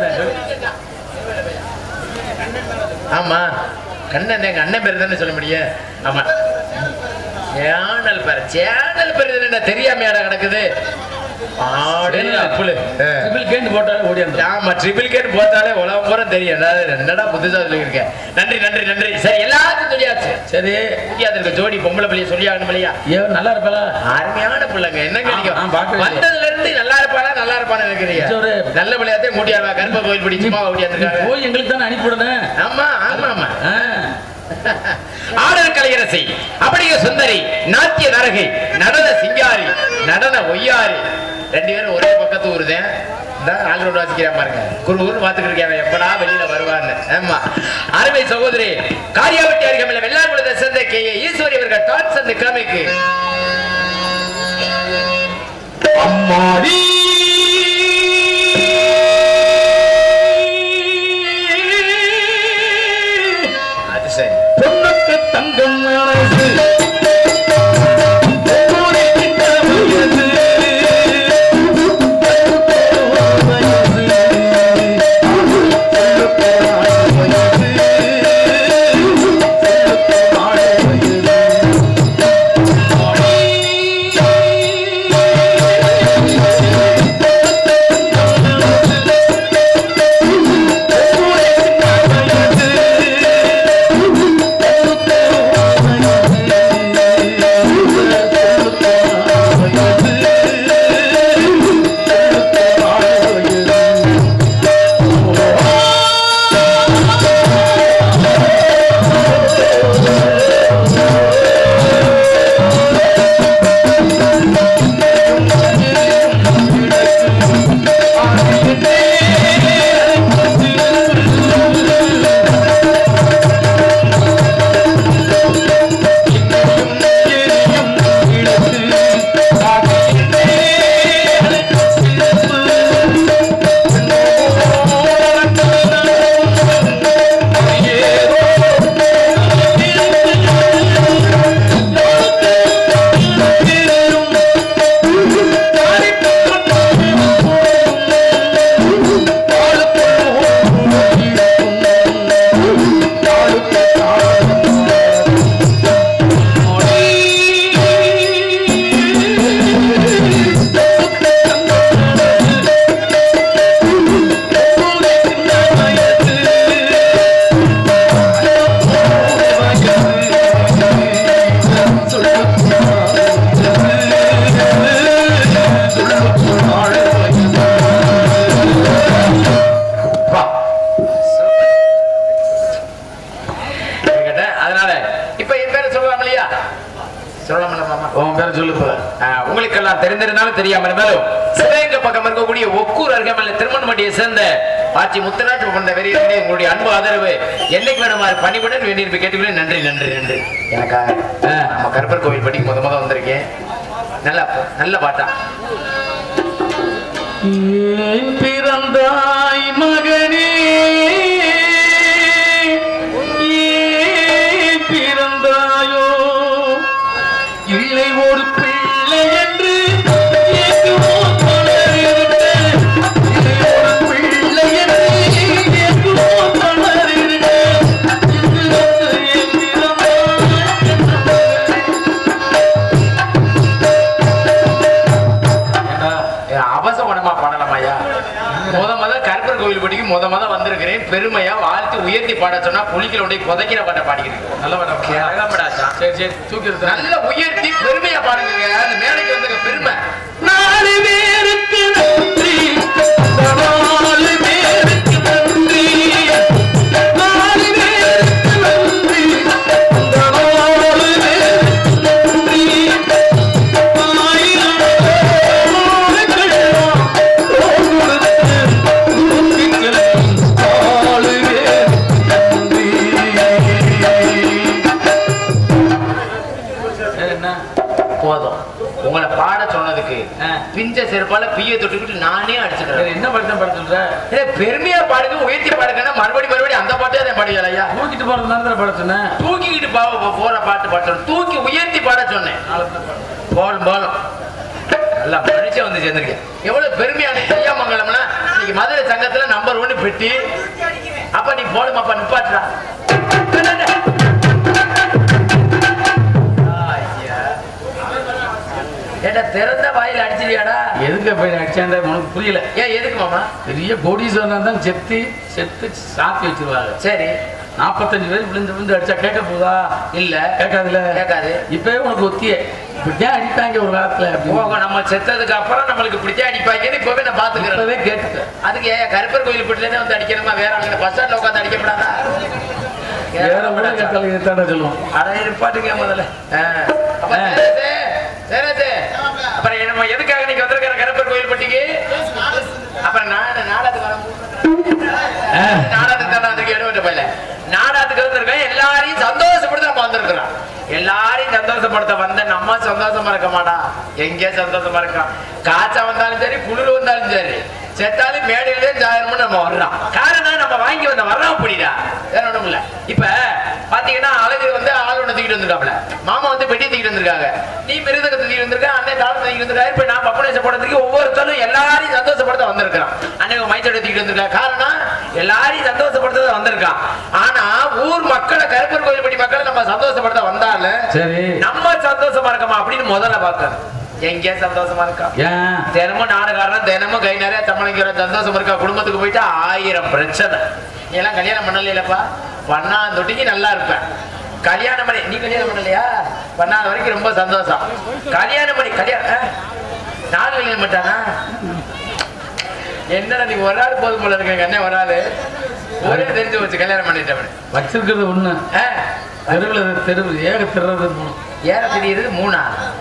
ஆமா கண்ணன் எங்க அண்ணன் பேர் தானே சொல்ல முடியும் ஆமா சேனல் பேர் சேனல் பேர் என்ன தெரியாமையாடா கிடக்குது ஆடு அப்புளு ஆ. ட்ரிபிள் கேன்னு போட்டாலே ஓடி அந்த ஆமா ட்ரிபிள் கேட் போட்டாலே உலகம் பூரா தெரியும் என்னடா என்னடா புதுசா சொல்லியிருக்கேன் நன்றி நன்றி நன்றி சரி எல்லாத்தையும் சொல்லியாச்சு சரி முடியாது இருக்க ஜோடி பொம்பளை பிள்ளைய சொல்லி ஆகணும் இல்லையா ஏன் நல்லா இருப்பலா அருமையான பிள்ளைங்க என்ன ஆ, ஆ, பார்க்கவே கிடைக்கும் இல்லை. வந்ததுல இருந்து நல்லா இருப்பாளா நல்லா இருப்பான்னு நினைக்கிறீங்க சரி. நல்ல விளையாட்டே மூட்டியாடுவா கருப்ப கோயில் படி சும்மா ஓட்டியாந்துருக்காங்க போய் எங்களுக்கு தானே அனுப்பிவிடணும் ஆமா ஆமா ஆமா ஆ. ஆடல் கலையரசி அப்படிங்க சுந்தரி நாட்டிய நரகை நடன சிங்காரி நடன ஒய்யாரி ரெண்டு பேரும் ஒரே பக்கத்து ஊருதேன் ஆல்ரவுண்ட் வாசிக்கிறேன் பாருங்க குரு குரு பார்த்துட்டு இருக்கேன் எப்படா வெளியில வருவான்னு ஆமா அருமை சகோதரி காரியாவட்டி அருகமில்ல வெள்ளாங்குளத்தை சேர்ந்த கே ஏ. ஈஸ்வரி அவர்கள் டான்ஸ் அந்த கிழமைக்கு அம்மாடி அது சரி பொண்ணுக்கு தங்கம் மனசு ஒவ்வொரு சின்ன வயசு. வா. இருக்கட்டும். அதனால இப்ப என் பேரை சொல்லலாம் இல்லையா சொல்லலாம்ல மாமா உன் பேரை சொல்லு இப்ப. ஆஹ், உங்களுக்கெல்லாம் தெரிந்திருந்தாலும் தெரியாம இருந்தாலும் சிவகங்கை பக்கம் இருக்கக்கூடிய ஒக்கூர் அருகாமல் திருமணமட்டியை சேர்ந்த ஆட்சி முத்தநாட்டு கொண்ட வெறியிலே உங்களுடைய அன்பு ஆதரவு என்னைக்கு வேணுமாறு பணிவுடன் வேண்டியிருப்பு கேட்டுக்கிறேன் நன்றி நன்றி நன்றி எனக்காக ஆஹ், நம்ம கருப்பர் கோவில் படிக்க முத முத வந்திருக்கேன் நல்லா நல்ல பாட்டா ஏன் பிறந்தாய் மகனே ஏன் பிறந்தாயோ இல்லை ஒரு பிள்ளை என்று ஏங்குவோம் பலரிருக்க. இல்லை ஒரு பிள்ளை என்று ஏங்குவோம் பலரிருக்க. இன்று வந்து ஏன் பிறந்தாய் என்ற ஏண்டா, ஏன் அவசகுணமா பாடலாமாய்யா முத முத கருப்பர் கோவில் படிக்கு முத முத வந்திருக்கிறேன் பெருமையா வாழ்த்து உயர்த்தி பாட சொன்னா புலிக்கிற உடைய புதைக்கிற பாட்டை பாடிக்கிறேன் நல்ல பாடம் சரி சரி தூக்கி எடுத்தா நல்ல உயர்த்தி பெருமையா பாடுங்க அந்த மேடைக்கு வந்த பெருமை நாலு பேருக்கு நன்றி நாலு பேருக்கு நன்றி நாலு பேருக்கு நன்றி நாலு பேருக்கு நன்றி ஆயிரம் ஆண்டுகளெல்லாம் கொடுத்து உங்களுக்கெல்லாம் நாலு பேருக்கு நன்றி என்ன போதும் உங்களை பாட சொன்னதுக்கு ஆ. பிஞ்ச செருப்பால பிய தொட்டுக்கிட்டு நானே சரி, அடிச்சுக்கிறேன் என்ன பாட்டு தான் பாட சொல்ற ஏய், பெருமையா பாடுங்க உயர்த்தி பாடுங்கன்னா மறுபடி மறுபடி அந்த பாட்டே அதை பாடியலையா தூக்கிட்டு போறது தான் பாட சொன்னேன் தூக்கிக்கிட்டு பா போற பாட்டு பாட்டு தூக்கி உயர்த்தி பாட சொன்னேன் போலும் போலும் நல்லா மனுஷன் வந்து சேர்ந்திருக்கேன் எவ்வளவு பெருமையான ஐயாமங்கலம்னா இன்னைக்கு மதுரை சங்கத்துல நம்பர் ஒன்னு பெட்டி அப்ப நீ போடுமாப்பா நிப்பாட்டுறா ஐயா. ஏண்டா திறந்த வாயில அடிச்சிருக்கியாடா எதுக்கு போய் அடிச்சாண்டா உனக்கு புரியல ஏன் எதுக்கு மாமா பெரிய கோடீஸ்வரன் தான் செத்து செத்து சாத்தி வச்சிருவாங்க சரி நாற்பத்தஞ்சு பேர் விழுந்து விழுந்து அடிச்சா கேட்க போதா இல்ல கேட்காதுல கேட்காது இப்பவே உனக்கு ஒத்திய இப்படிதான் அடிப்பாங்க ஒரு காலத்துல அப்படின்னு. போக நம்ம செத்ததுக்கு அப்புறம் நம்மளுக்கு இப்படித்தான் அடிப்பாங்கன்னு இப்பவே நான் பாத்துக்கிறேன் இப்பவே கேட்டுட்டேன் அதுக்கு ஏன் கருப்பர் கோயில் பட்டிலேருந்து வந்து அடிக்கணுமா வேற அங்கே பஸ் ஸ்டாண்ட்ல உட்காந்து அடிக்கப்படாதா வேற ஊர்ல கேட்டாலும் இதைத்தானே சொல்லுவோம் அட இருப்பாட்டுங்க முதல்ல ஆ. அப்ப சேரத்து, சேரத்து. அப்புறம் நம்ம எதுக்காக நீங்க வந்திருக்கிற கருப்பர் கோயில் பட்டிக்கு அப்புறம் நான் நாடகத்துக்கு வர ஆ. நாடகத்துக்கு தானே வந்திருக்கேன் எடுவட்ட பையில நாடகத்துக்கு வந்திருக்கேன் எல்லாரையும் சந்தோஷப்படுத்த நம்ம வந்திருக்கிறோம் எல்லாரையும் சந்தோஷப்படுத்த வந்த நம்ம சந்தோஷமா இருக்க மாட்டா எங்கே சந்தோஷமா இருக்கான் காய்ச்சா வந்தாலும் சரி குளிர் வந்தாலும் சரி செத்தாலும் மேடையிலே ஜாயிரமும் நம்ம வர்றோம் காரணம் நம்ம வாங்கி வந்த வர்றோம் அப்படிடா வேற ஒண்ணும் இல்ல இப்ப பாத்தீங்கன்னா அழகு வந்து ஆள் ஒண்ணு தூக்கிட்டு வந்திருக்காப்ல மாமா வந்து பெட்டி தூக்கிட்டு வந்திருக்காங்க நீ மிருதகத்தை தூக்கிட்டு வந்திருக்க அண்ணன் தாளம் தூக்கிட்டு வந்திருக்காரு இப்ப நான் பப்பனேச போடுறதுக்கு ஒவ்வொருத்தரும் எல்லாரையும் சந்தோஷப்படுத்த வந்திருக்கிறான் அண்ணன் மைச்சோட தூக்கிட்டு வந்திருக்கா காரணம் எல்லாரையும் சந்தோஷப்படுத்த வந்திருக்கான் ஆனா ஊர் மக்களை கருப்பர் கோயில் படி மக்களை நம்ம சந்தோஷப்படுத்த வந்தாலும் சரி நம்ம சந்தோஷமா இருக்கமா அப்படின்னு முதல்ல பார்க்கணும் எங்கே சந்தோஷமா இருக்கா ஏன் தினமும் நாடுகாரன் தினமும் கை நிறைய சம்பளிக்கிற சந்தோஷம் இருக்கா குடும்பத்துக்கு போயிட்டு ஆயிரம் பிரச்சனை நீ எல்லாம் கல்யாணம் பண்ணலையிலப்பா பண்ணா தொட்டிக்கு நல்லா இருப்பேன் கல்யாணம் பண்ணி நீ கல்யாணம் பண்ணலையா பண்ணாத வரைக்கும் ரொம்ப சந்தோஷம் கல்யாணம் பண்ணி கல்யாணம் ஆ? நாலு கல்யாணம் பண்ணிட்டானா என்னடா நீ ஒரு ஆள் போதும் போல இருக்க அண்ணன் ஒரு ஆளு ஒரே தெரிஞ்சு வச்சு கல்யாணம் பண்ணிட்டவன் வச்சிருக்கிறது ஒண்ணு தெருவுல தெருவு ஏக திருறது மூணு ஏற தெரியுது மூணா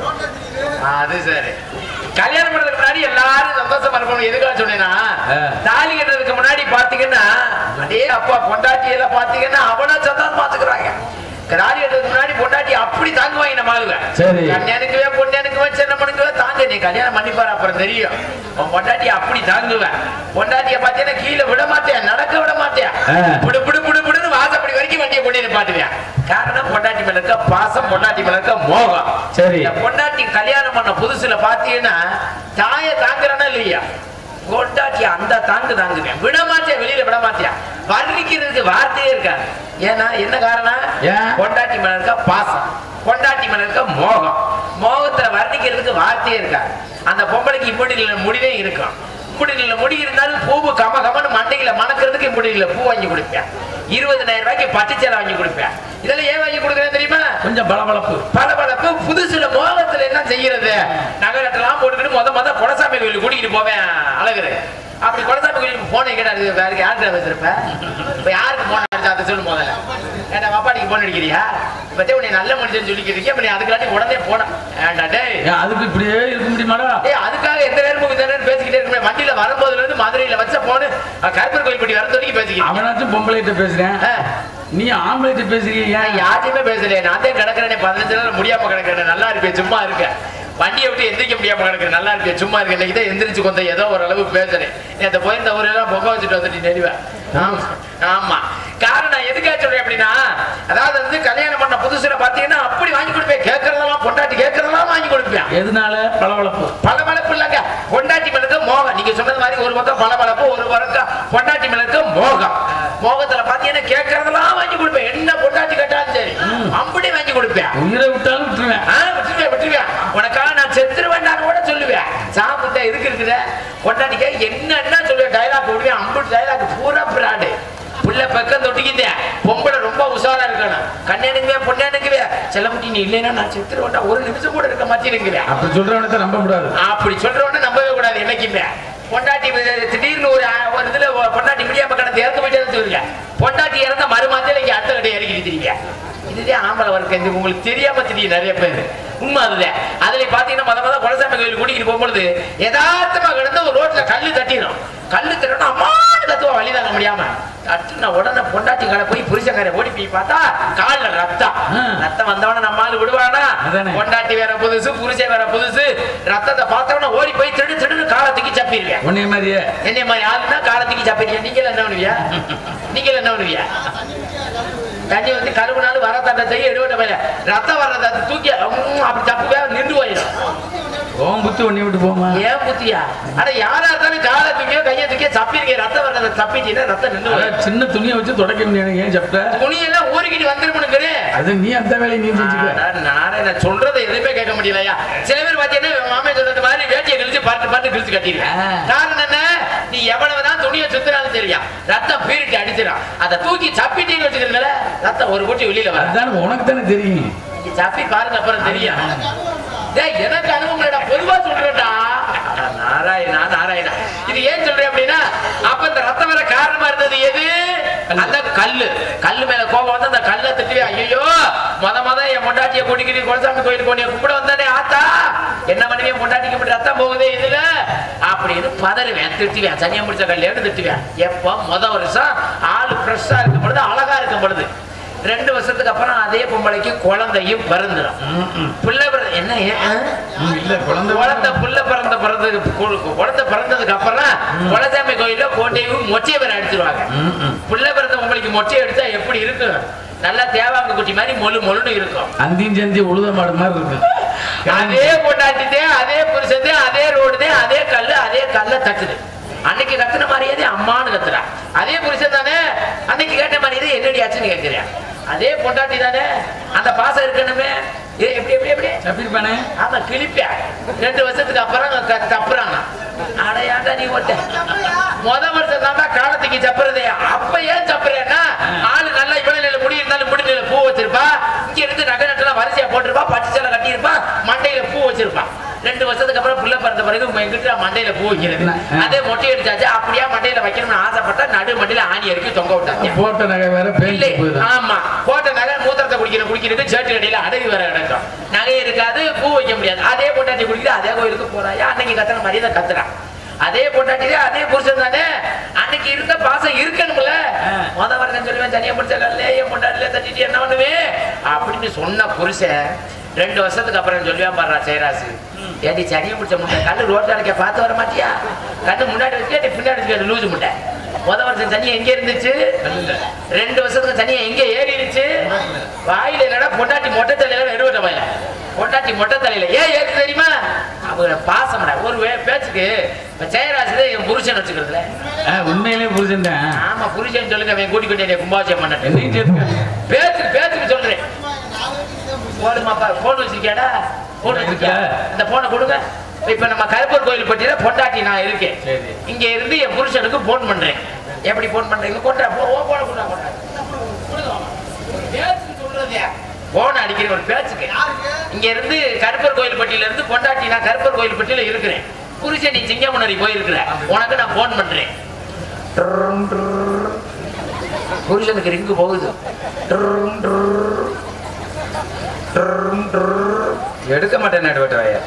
ஆ, அது சரி கல்யாணம் பண்றதுக்கு முன்னாடி எல்லாரும் சந்தோஷமா இருக்கணும் எதுக்காக சொன்னேன்னா ஆ. தாலி கட்டுறதுக்கு முன்னாடி பாத்தீங்கன்னா அடே அப்பா பொண்டாட்டி எல்லாம் பாத்தீங்கன்னா அவன சந்தோஷம் பாத்துக்கிறாங்க தாலி கட்டுறதுக்கு முன்னாடி பொண்டாட்டி அப்படி தாங்குவாங்க நம்ம ஆளுங்க சரி. கல்யாணுக்குவே பொண்ணனுக்குவே சின்னமனுக்குவே தாங்க நீ கல்யாணம் பண்ணிப்பாரு அப்புறம் தெரியும் உன் பொண்டாட்டி அப்படி தாங்குவேன் பொண்டாட்டிய பாத்தீங்கன்னா கீழே விட மாட்டேன் நடக்க விட மாட்டேன் ஆ. புடு புடு புடு புடுன்னு வாசப்படி வரைக்கும் வண்டியை கொண்டு நிப்பாட்டுவேன் காரணம் பொண்டாட்டி மேல இருக்க பாசம் பொண்டாட்டி மேல இருக்க மோகம் சரி. இந்த பொண்டாட்டி கல்யாணம் பண்ண புதுசுல பாத்தீங்கன்னா தாய தாங்குறானா இல்லையா பொண்டாட்டி அந்த தாங்கு தாங்குவேன் விட மாட்டேன் வெளியில விட மாட்டேன் வர்ணிக்கிறதுக்கு வார்த்தையே இருக்காது ஏன்னா என்ன காரணம் ஏன்? பொண்டாட்டி மேல இருக்க பாசம் பொண்டாட்டி மேல இருக்க மோகம் மோகத்துல வர்ணிக்கிறதுக்கு வார்த்தையே இருக்காது அந்த பொம்பளைக்கு இம்படியில் முடிவே இருக்கும் இம்படியில் முடி இருந்தாலும் பூவு கம கமன்னு மண்டையில மணக்கிறதுக்கு இம்படியில் பூ வாங்கி கொடுப்பேன் இருபதனாயிரம் ரூபாய்க்கு பட்டுச்சேலை வாங்கி கொடுப்பேன் இதெல்லாம் ஏன் வாங்கி கொடுக்குறேன் தெரியுமா கொஞ்சம் பளபளப்பு பளபளப்பு புதுசுல மோகத்துல என்ன செய்யறது நகரத்தெல்லாம் போட்டுக்கிட்டு முத முத குலசாமி கோயிலுக்கு கூட்டிகிட்டு போவேன் அழகுரு அப்படி குலசாமி கோயிலுக்கு போன கேட்டா வேற யாருக்கு வச்சிருப்ப இப்ப யாருக்கு போன அடிச்சா அதை சொல்லு முதல்ல ஏன்டா பாப்பாடிக்கு போன் அடிக்கிறியா பத்தி உன்னை நல்ல மனுஷன் சொல்லிக்கிறீங்க அப்ப நீ அதுக்காட்டி உடனே போன ஏன்டா டேய் ஏன் அதுக்கு இப்படியே இருக்க முடியுமாடா ஏய் அதுக்காக எந்த நேரமும் இந்த நேரம் பேசிக்கிட்டே இருக்க வண்டியில வரும்போதுல இருந்து மதுரையில வச்ச போன கருப்பர் கோயில் படி வர வரைக்கும் பேசிக்கிறேன் அவனாச்சும் பொம்பளைகிட்ட பேசுறேன் நீ ஆம்பளைகிட்ட பேசுறீங்க நான் ஏன் யார்ட்டையுமே பேசலையே நான் தான் கிடக்குறேனே பதினஞ்சு நாள் முடியாம கிடக்குறேன் நல்லா இருப்பேன் சும்மா இருக்கேன் வண்டியை விட்டு எந்திரிக்க முடியாம கிடக்குறேன் நல்லா இருக்கேன் சும்மா இருக்கேன் இன்னைக்கு தான் எந்திரிச்சு கொண்ட ஏதோ ஒரு அளவு பேசுறேன் நீ அந்த போயிருந்த ஊரெல்லாம் பொங்க வச்சுட்டு வந்துட்டு நெடுவேன் ஆமா ஆமா காரணம் நான் எதுக்காக சொல்றேன் அப்படின்னா அதாவது வந்து கல்யாணம் பண்ண புதுசுல பாத்தீங்கன்னா அப்படி வாங்கி கொடுப்பேன் கேட்கறதெல்லாம் பொண்டாட்டி கேட்கறதெல்லாம் வாங்கி கொடுப்பேன் எதனால பளபளப்பு பளபளப்பு இல்லைங்க பொண்டாட்டி மேல இருக்க மோகம் நீங்க சொன்னது மாதிரி ஒரு பக்கம் பளபளப்பு ஒரு பக்கம் பொண்டாட்டி மேல இருக்க மோகம் மோகத்துல பாத்தீங்கன்னா கேட்கறதெல்லாம் வாங்கி கொடுப்பேன் என்ன பொண்டாட்டி கேட்டாலும் சரி அப்படி வாங்கி கொடுப்பேன் உயிரை விட்டாலும் விட்டுருவேன் ஆ, விட்டுருவேன் விட்டுருவேன் உனக்காக நான் செத்துருவேன் கூட சொல்லுவேன் சாப்பிட்ட எதுக்கு இருக்குது பொண்டாட்டிக்க என்னன்னா சொல்லுவேன் டைலாக் விடுவேன் அம்புட்டு டைலாக் பூரா பிராடு புள்ள பக்கம் தொட்டிக்கிட்டே பொம்பளை ரொம்ப உஷாரா இருக்கணும் கண்ணனுக்குவே பொண்ணனுக்குவே செல்லமுட்டி நீ இல்லைன்னா நான் செத்துருவேன்டா ஒரு நிமிஷம் கூட இருக்க மாட்டேங்கிறேன் அப்படி சொல்றவனத்தை நம்ப கூடாது அப்படி சொல்றவன நம்பவே கூடாது என்னைக்குமே பொண்டாட்டி வி- திடீர்னு ஒரு அஹ், ஒரு இதுல ஒரு பொண்டாட்டி முடியாம கடந்து இறந்து போயிட்டே சொல்லுங்க பொண்டாட்டி இறந்த மறுமாத்தில இங்க அடுத்த கட்டை இறக்கி தெரியுங்க இதுதான் ஆம்பளை வர்க்க இது உங்களுக்கு தெரியாம தெரியும் நிறைய பேர் உண்மை அதுதான் அதுல பாத்தீங்கன்னா மத மத குலசாமி கோயில் கூட்டிட்டு போகும்பொழுது யதார்த்தமா கிடந்து ஒரு ரோட்ல கல்லு தட்டிடும் கல்லு தட்டணும் அம்மான்னு கத்துவா வழி தாங்க முடியாம தட்டுன உடனே பொண்டாட்டி கடை போய் புருஷங்காரை ஓடி போய் பார்த்தா கால்ல ரத்தம் ஆ. ரத்தம் வந்தவன நம்மால் விடுவானா அதானே. பொண்டாட்டி வேற புதுசு புருஷன் வேற புதுசு ரத்தத்தை பார்த்தவன ஓடி போய் திடு திடுன்னு காலத்துக்கு சப்பிடுவேன் உன்னைய மாதிரியே என்னை மாதிரி ஆளுனா காலத்துக்கு சப்பிடுவீங்க நீங்க என்ன பண்ணுவியா நீங்க என்ன பண்ணுவியா தண்ணி வந்து கழுவுனாலும் வர தண்டை செய்ய எடுவட்ட மேல ரத்தம் வர்றத அது தூக்கி உம், அப்படி தப்புவே நின்று போயிடும் ஓம் புத்தி உன்னை விட்டு போமா ஏன் புத்தியா அட யாரா இருந்தாலும் காலை தூக்கியோ கையை தூக்கியோ சப்பிருக்கீங்க ரத்தம் வர்றத தப்பிட்டீங்கன்னா ரத்தம் நின்று போயிடும் அதான் சின்ன துணியை வச்சு தொடக்க முடியாது ஏன் சாப்பிட்ட துணியெல்லாம் ஊறிக்கிட்டு வந்துருமுனுங்கிறேன் அது நீ அந்த வேலையை நீ செஞ்சுக்க ஆனா, நானே நான் சொல்றதை எதுவுமே கேட்க முடியலையா சில பேர் பாத்தீங்கன்னா மாமே சொல்றது மாதிரி வேட்டியை கிழிச்சு பார்த்து பார்த்து கிழிச்சு கட்டிடுவேன் ஆ. காரணம் என்ன நீ எவ்வளவுதான் துணியை சுத்தினாலும் சரியா ரத்தம் பீரிட்டு அடிச்சிடும் அதை தூக்கி சப்பிட்டீங்கன்னு வச்சுக்கிறீங்களே ரத்தம் ஒரு கூட்டி வெளியில வர அதுதான் உனக்கு தானே தெரியும் நீங்க சப்பி பாருங்க அப்புறம் தெரியும் டேய் எனக்கு அனுபவம் இல்லடா பொதுவா சொல்றேன்டா அட நாராயணா நாராயணா இது ஏன் சொல்றேன் அப்படின்னா அப்ப இந்த ரத்தம் வர காரணமா இருந்தது எது அந்த கல்லு கல்லு மேல கோபம் வந்து அந்த கல்லை திட்டி ஐயோ மொத மொத என் பொண்டாட்டிய கூட்டிக்கிட்டு குலசாமி கோயிலுக்கு போனிய கும்பிட வந்தானே ஆத்தா என்ன பண்ணுவேன் பொண்டாட்டிக்கு இப்படி ரத்தம் போகுதே இதுல அப்படின்னு பதறுவேன் திட்டுவேன் சனியா முடிச்ச கல்யாணம் திட்டுவேன் எப்போ முத வருஷம் ஆள் ஃப்ரெஷ்ஷா இருக்கும் பொழுது அழகா இருக்கும் பொழுது ரெண்டு வருஷத்துக்கு அப்புறம் அதே பொம்பளைக்கு குழந்தையும் பிறந்துடும் பிள்ளை பிறந்த என்ன ஏன், ஆ? இல்ல குழந்தை குழந்தை புள்ள பிறந்த பிறந்ததுக்கு கு- குழந்தை பிறந்ததுக்கு அப்புறம் குலசாமி கோயில்ல கோட்டையும் மொச்சையை வேற அடிச்சிருவாங்க புள்ள பிறந்த உங்களுக்கு மொச்சை எடுத்தா எப்படி இருக்கும் நல்லா தேவாங்க குட்டி மாதிரி மொழு மொழுன்னு இருக்கும் அந்தியும் செஞ்சு உழுத மாடு மாதிரி இருக்கு அதே பொண்டாட்டிதே அதே புருஷதே அதே ரோடுதே அதே கல்லு அதே கல்ல தட்டுது அன்னைக்கு கத்துன மாதிரியே அம்மான்னு கத்துறா அதே புருஷன் தானே அன்னைக்கு கேட்ட மாதிரியே என்னடி ஆச்சுன்னு கேட்கிறேன் அதே பொண்டாட்டி தானே அந்த பாசம் இருக்கணுமே ஏ, எப்படி எப்படி எப்படி தப்பிருப்பானே ஆமா கிழிப்பியா ரெண்டு வருஷத்துக்கு அப்புறம் க- தப்புறாங்க அடையாண்டா நீ ஒட்ட முத வருஷம் தான் காலத்துக்கு சப்புறதே அப்ப ஏன் சப்புறேன்னா ஆளு நல்லா இவ்வளவு நிலை முடி இருந்தாலும் முடி நிலை பூ வச்சிருப்பா இங்க இருந்து நகை நட்டெல்லாம் வரிசையா போட்டிருப்பா பட்டு சேலை கட்டியிருப்பா மண்டையில பூ வச்சிருப்பா ரெண்டு வருஷத்துக்கு அப்புறம் புள்ள பிறந்த பிறகு எங்கிட்ட மண்டையில பூ வைக்கிறது அதே மொட்டை அடிச்சாச்சு அப்படியே மண்டையில வைக்கணும்னு ஆசைப்பட்டா நடு மண்டையில ஆணி இறக்கி தொங்க விட்டாங்க போட்ட நகை வேற இல்லை பேஞ்சு போயிடும் ஆமா போட்ட நகை மூத்திரத்தை குடிக்கிற குடிக்கிறது சேட்டு கடையில அடகு வேற கிடக்கும் நகை இருக்காது பூ வைக்க முடியாது அதே பொண்டாட்டி குடிக்கிற அதே கோயிலுக்கு போறாயா அன்னைக்கு கத்துற மாதிரி தான் கத்துறான் அதே பொண்டாட்டி அதே புருஷன் தானே அன்னைக்கு இருந்த பாசம் இருக்கணும்ல முத வருஷம் சொல்லுவேன் தனியா முடிச்சாலே என் பொண்டாட்டில தட்டிட்டு என்ன பண்ணுவேன் அப்படின்னு சொன்ன புருஷன் ரெண்டு வருஷத்துக்கு அப்புறம் சொல்லுவேன் பாடுறா ஜெயராசு ஏடி சனியை முடிச்ச முட்டை கண்ணு ரோட்டில் அடைக்க பார்த்து வர மாட்டியா கண்ணு முன்னாடி வச்சு நீ பின்னாடி வச்சு லூசு முட்டை முத வருஷம் தண்ணி எங்க இருந்துச்சு ரெண்டு வருஷத்துக்கு தண்ணி எங்க ஏறிடுச்சு வாயில இல்லடா பொண்டாட்டி மொட்டை தலையில நெருவட்ட வாயில பொண்டாட்டி மொட்டை தலையில ஏன் ஏறு தெரியுமா அவங்க பாசம்டா ஒரு வே- பேச்சுக்கு இப்ப ஜெயராஜ் என் புருஷன் வச்சுக்கிறதுல ஆ, உண்மையிலே புரிஞ்சுட்டேன் ஆமா புருஷன் சொல்லுங்க அவன் கூட்டி கொண்டு கும்பாபிஷேகம் பண்ணட்டு என்னையும் சேர்த்துக்க பேச்சுக்கு பேச்சுக்கு சொல்றேன் போடுமாப்பா போன் வச்சிருக்கியாடா போன் வச்சிருக்கியா இந்த போனை கொடுங்க இப்ப நம்ம கருப்பர் கோயில் பட்டியல பொண்டாட்டி நான் இருக்கேன் சரி. இங்க இருந்து என் புருஷனுக்கு போன் பண்றேன் எப்படி போன் பண்றீங்க கொண்டா போ ஓ போன கொண்டா கொண்டா கொடுங்க மாமா. ஒரு பேச்சுக்கு சொல்றதே போன் அடிக்கிற ஒரு பேச்சுக்கு இங்க இருந்து கருப்பர் கோயில் பட்டியல இருந்து பொண்டாட்டி நான் கருப்பர் கோயில் பட்டியல இருக்கிறேன் புருஷன் நீ சிங்கமுனரி போயிருக்கிற உனக்கு நான் போன் பண்றேன் ட்ரும், ட்ரும். புருஷனுக்கு ரிங்கு போகுது ட்ரும், ட்ரும். ட்ரும், ட்ரும். எடுக்க மாட்டேன் நடுவட்ட வாய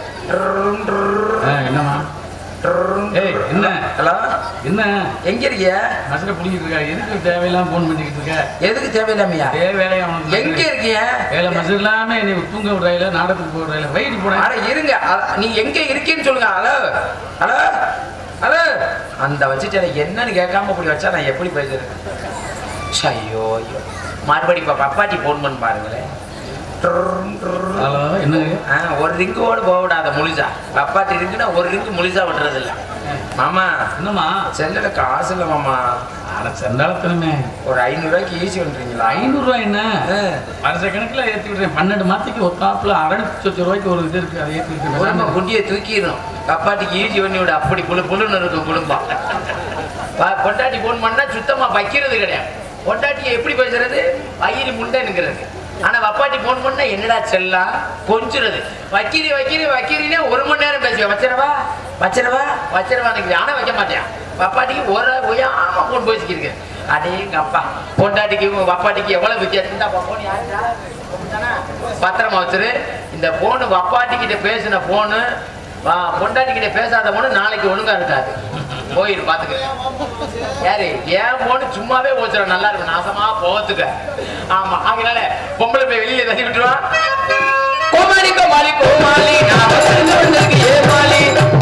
ஆ, என்னம்மா ஏய் என்ன ஹலோ என்ன எங்க இருக்கிய மசல புடிக்கிட்டு இருக்கா எதுக்கு தேவையில்லாம போன் பண்ணிக்கிட்டு இருக்க எதுக்கு தேவையில்லாமையா ஏ வேலையா உனக்கு எங்க இருக்கிய வேலை மசல் இல்லாம நீ தூங்க விடுறாயில நாடகத்துக்கு போடுறாயில வெயிட் போட அட இருங்க அ- நீ எங்க இருக்கேன்னு சொல்லுங்க ஹலோ ஹலோ ஹலோ அந்த வச்சுட்டு எனக்கு என்னன்னு கேட்காம இப்படி வச்சா நான் எப்படி பேசுறது ஐயோ ஐயோ மறுபடி இப்ப பப்பாட்டி போன் பண்ணி பாருங்களேன் ட்ரும், ட்ரும். ஹலோ என்னங்க ஆ, ஒரு ரிங்கோடு போக விடாத முழுசா பப்பாட்டி ரிங்குனா ஒரு ரிங்கு முழுசா விடுறது இல்ல மாமா என்னம்மா செல்லல காசு இல்ல மாமா அட செந்தாளத்தனமே ஒரு ஐநூறு ரூபாய்க்கு ஈஸி பண்றீங்களா ஐநூறு ரூபாய் என்ன ஆ. வருஷ கணக்குல ஏத்தி விடுறேன் பன்னெண்டு மாசத்துக்கு ஒத்தாப்புல அறுநூத்தி சொச்ச ரூபாய்க்கு ஒரு இது இருக்கு அதை ஏத்தி குடும்ப விட்டுருக்கேன் குண்டியை தூக்கிடும் பப்பாட்டிக்கு ஈஸி பண்ணி விட அப்படி புழு புழுன்னு இருக்கும் குடும்பம் ப- பொண்டாட்டி போன் பண்ணா சுத்தமா வைக்கிறது கிடையாது பொண்டாட்டியை எப்படி பேசுறது வயிறு முண்டைனுங்கிறது ஆனா வப்பாட்டி போன் பண்ணா என்னடா செல்லாம் கொஞ்சுறது வக்கீரி வக்கீரி வக்கீரினே ஒரு மணி நேரம் பேசுவேன் வச்சிரவா வச்சிரவா வச்சிரவா ஆனா வைக்க மாட்டேன் வப்பாட்டிக்கு ஒரு ஒய்யாம போன் பேசிக்கிருக்கு அடே எங்க அப்பா பொண்டாட்டிக்கு வப்பாட்டிக்கு எவ்வளவு வித்தியாசம் இந்தா போன் யாருடா தானே? பத்திரமா வச்சிரு இந்த போனு வப்பாட்டி கிட்ட பேசின போனு பொண்டாட்டி கிட்ட பேசாத போனு நாளைக்கு ஒழுங்கா இருக்காது போயிரு பாத்துக்க யாரு ஏன் போனு சும்மாவே போச்சுற நல்லா இருக்கும் நாசமா போத்துக்க ஆமா அதனால பொம்பளை போய் வெளியில தள்ளி விட்டுருவான் கோமாளி கோமாளி கோமாளி நான் வந்து வந்திருக்கு ஏமாளி